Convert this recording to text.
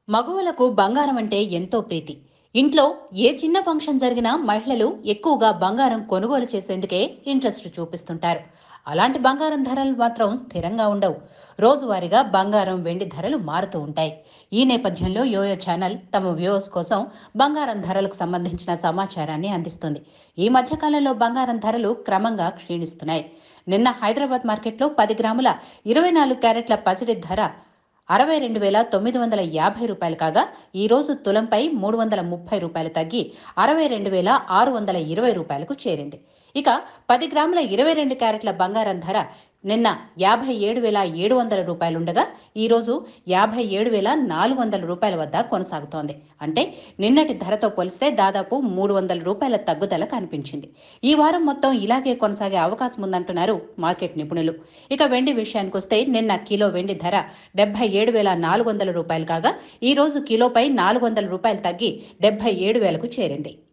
మగువలకు బంగారం అంటే ఎంతో ప్రీతి ఇంట్లో ఏ చిన్న ఫంక్షన్ జరిగినా మహిళలు ఎక్కువగా బంగారం కొనుగోలు చేసేందుకే ఇంట్రెస్ట్ చూపిస్తుంటారు అలాంటి బంగారం ధరలు మాత్రం స్థిరంగా ఉండవు రోజువారీగా బంగారం వెండి ధరలు మారుతూ ఉంటాయి ఈ నేపథ్యంలో యోయో ఛానల్ తమ వ్యూవర్స్ కోసం బంగారం ధరలకు సంబంధించిన సమాచారాన్ని అందిస్తుంది ఈ మధ్యకాలంలో బంగారం ధరలు క్రమంగా క్షీణిస్తున్నాయి నిన్న హైదరాబాద్ మార్కెట్లో పది గ్రాముల ఇరవై నాలుగు క్యారెట్ల పసిడి ధర అరవై రెండు వేల తొమ్మిది వందల యాభై రూపాయలు కాగా ఈరోజు తులంపై మూడు వందల ముప్పై రూపాయలు తగ్గి అరవై రెండు వేల ఆరు వందల ఇరవై రూపాయలకు చేరింది ఇక పది గ్రాముల ఇరవై రెండు క్యారెట్ల బంగారం ధర నిన్న యాభై ఏడు వేల ఏడు వందల రూపాయలుండగా ఈరోజు యాభై ఏడు వేల నాలుగు వందల రూపాయల వద్ద కొనసాగుతోంది అంటే నిన్నటి ధరతో పోలిస్తే దాదాపు మూడు వందల రూపాయల తగ్గుదల కనిపించింది ఈ వారం మొత్తం ఇలాగే కొనసాగే అవకాశం ఉందంటున్నారు మార్కెట్ నిపుణులు ఇక వెండి విషయానికి వస్తే నిన్న కిలో వెండి ధర డెబ్బై ఏడు వేల నాలుగు వందల రూపాయలు కాగా ఈ రోజు కిలోపై నాలుగు వందల రూపాయలు తగ్గి డెబ్బై ఏడు వేలకు చేరింది